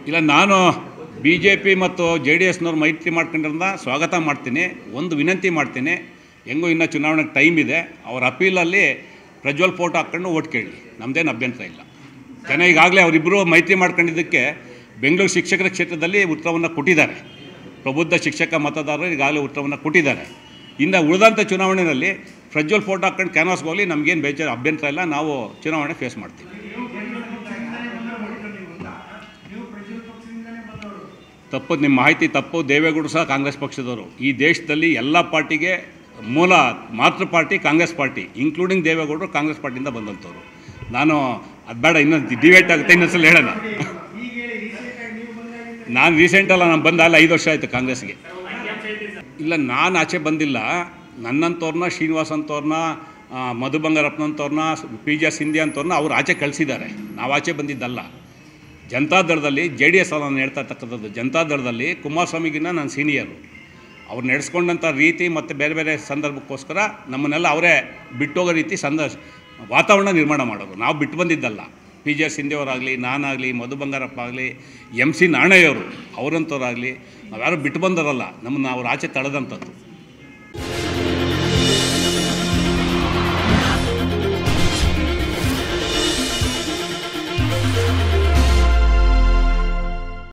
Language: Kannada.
ಇಲ್ಲ ನಾನು ಬಿ ಜೆ ಪಿ ಮತ್ತು ಜೆ ಡಿ ಎಸ್ನವ್ರು ಮೈತ್ರಿ ಮಾಡ್ಕೊಂಡಿರೋದನ್ನ ಸ್ವಾಗತ ಮಾಡ್ತೀನಿ ಒಂದು ವಿನಂತಿ ಮಾಡ್ತೀನಿ ಹೆಂಗೂ ಇನ್ನೂ ಚುನಾವಣೆಗೆ ಟೈಮ್ ಇದೆ ಅವ್ರ ಅಪೀಲಲ್ಲಿ ಪ್ರಜ್ವಲ್ ಫೋಟೋ ಹಾಕ್ಕೊಂಡು ಓಟ್ ಕೇಳಿ ನಮ್ಮದೇನು ಅಭ್ಯಂತರ ಇಲ್ಲ ಜನ ಈಗಾಗಲೇ ಅವರಿಬ್ಬರು ಮೈತ್ರಿ ಮಾಡ್ಕೊಂಡಿದ್ದಕ್ಕೆ ಬೆಂಗಳೂರು ಶಿಕ್ಷಕರ ಕ್ಷೇತ್ರದಲ್ಲಿ ಉತ್ತರವನ್ನು ಕೊಟ್ಟಿದ್ದಾರೆ ಪ್ರಬುದ್ಧ ಶಿಕ್ಷಕ ಮತದಾರರು ಈಗಾಗಲೇ ಉತ್ತರವನ್ನು ಕೊಟ್ಟಿದ್ದಾರೆ ಇನ್ನು ಉಳಿದಂಥ ಚುನಾವಣೆಯಲ್ಲಿ ಪ್ರಜ್ವಲ್ ಫೋಟೋ ಹಾಕ್ಕೊಂಡು ಕ್ಯಾನ್ವಾಸ್ಗೆ ಹೋಗಲಿ ನಮಗೇನು ಬೇಜಾರು ಅಭ್ಯಂತರ ಇಲ್ಲ ನಾವು ಚುನಾವಣೆ ಫೇಸ್ ಮಾಡ್ತೀವಿ ತಪ್ಪು ನಿಮ್ಮ ಮಾಹಿತಿ ತಪ್ಪು ದೇವೇಗೌಡರು ಸಹ ಕಾಂಗ್ರೆಸ್ ಪಕ್ಷದವರು ಈ ದೇಶದಲ್ಲಿ ಎಲ್ಲ ಪಾರ್ಟಿಗೆ ಮೂಲ ಮಾತೃ ಪಾರ್ಟಿ ಕಾಂಗ್ರೆಸ್ ಪಾರ್ಟಿ ಇನ್ಕ್ಲೂಡಿಂಗ್ ದೇವೇಗೌಡರು ಕಾಂಗ್ರೆಸ್ ಪಾರ್ಟಿಯಿಂದ ಬಂದಂಥವ್ರು ನಾನು ಅದು ಬೇಡ ಇನ್ನೊಂದು ಡಿವೇಟ್ ಆಗುತ್ತೆ ಇನ್ನೊಂದ್ಸಲ ಹೇಳೋಣ ನಾನು ರೀಸೆಂಟಲ್ಲ ನಾನು ಬಂದ ಅಲ್ಲ ಐದು ವರ್ಷ ಆಯಿತು ಕಾಂಗ್ರೆಸ್ಗೆ ಇಲ್ಲ ನಾನು ಆಚೆ ಬಂದಿಲ್ಲ ನನ್ನಂಥವ್ರನ್ನ ಶ್ರೀನಿವಾಸ್ ಅಂಥವ್ರನ್ನ ಆ, ಮಧು ಬಂಗಾರಪ್ಪನಂಥವ್ರನ್ನ ಪಿ ಜಿ ಎಸ್ ಸಿಂಧಿ ಅಂಥವ್ರನ್ನ ಅವ್ರು ಆಚೆ ಕಳಿಸಿದ್ದಾರೆ ನಾವು ಆಚೆ ಬಂದಿದ್ದಲ್ಲ ಜನತಾದಳದಲ್ಲಿ ಜೆ ಡಿ ಎಸ್ ನಾನು ಹೇಳ್ತಾ ಇರ್ತಕ್ಕಂಥದ್ದು ಜನತಾದಳದಲ್ಲಿ ಕುಮಾರಸ್ವಾಮಿಗಿನ್ನ ನಾನು ಸೀನಿಯರು ಅವ್ರು ನಡೆಸ್ಕೊಂಡಂಥ ರೀತಿ ಮತ್ತು ಬೇರೆ ಬೇರೆ ಸಂದರ್ಭಕ್ಕೋಸ್ಕರ ನಮ್ಮನ್ನೆಲ್ಲ ಅವರೇ ಬಿಟ್ಟೋಗೋ ರೀತಿ ಸಂದ ವಾತಾವರಣ ನಿರ್ಮಾಣ ಮಾಡೋದು ನಾವು ಬಿಟ್ಟು ಬಂದಿದ್ದಲ್ಲ ಪಿ ಜೆ ಎಸ್ ಸಿಂಧಿಯವರಾಗಲಿ ನಾನಾಗಲಿ ಮಧು ಬಂಗಾರಪ್ಪ ಆಗಲಿ ಎಮ್ ಸಿ ನಾಣಯ್ಯವರು ಅವರಂಥವ್ರಾಗಲಿ ನಾವ್ಯಾರು ಬಿಟ್ಟು ಬಂದವರಲ್ಲ ನಮ್ಮನ್ನು ಅವ್ರು ಆಚೆ ತಳೆದಂಥದ್ದು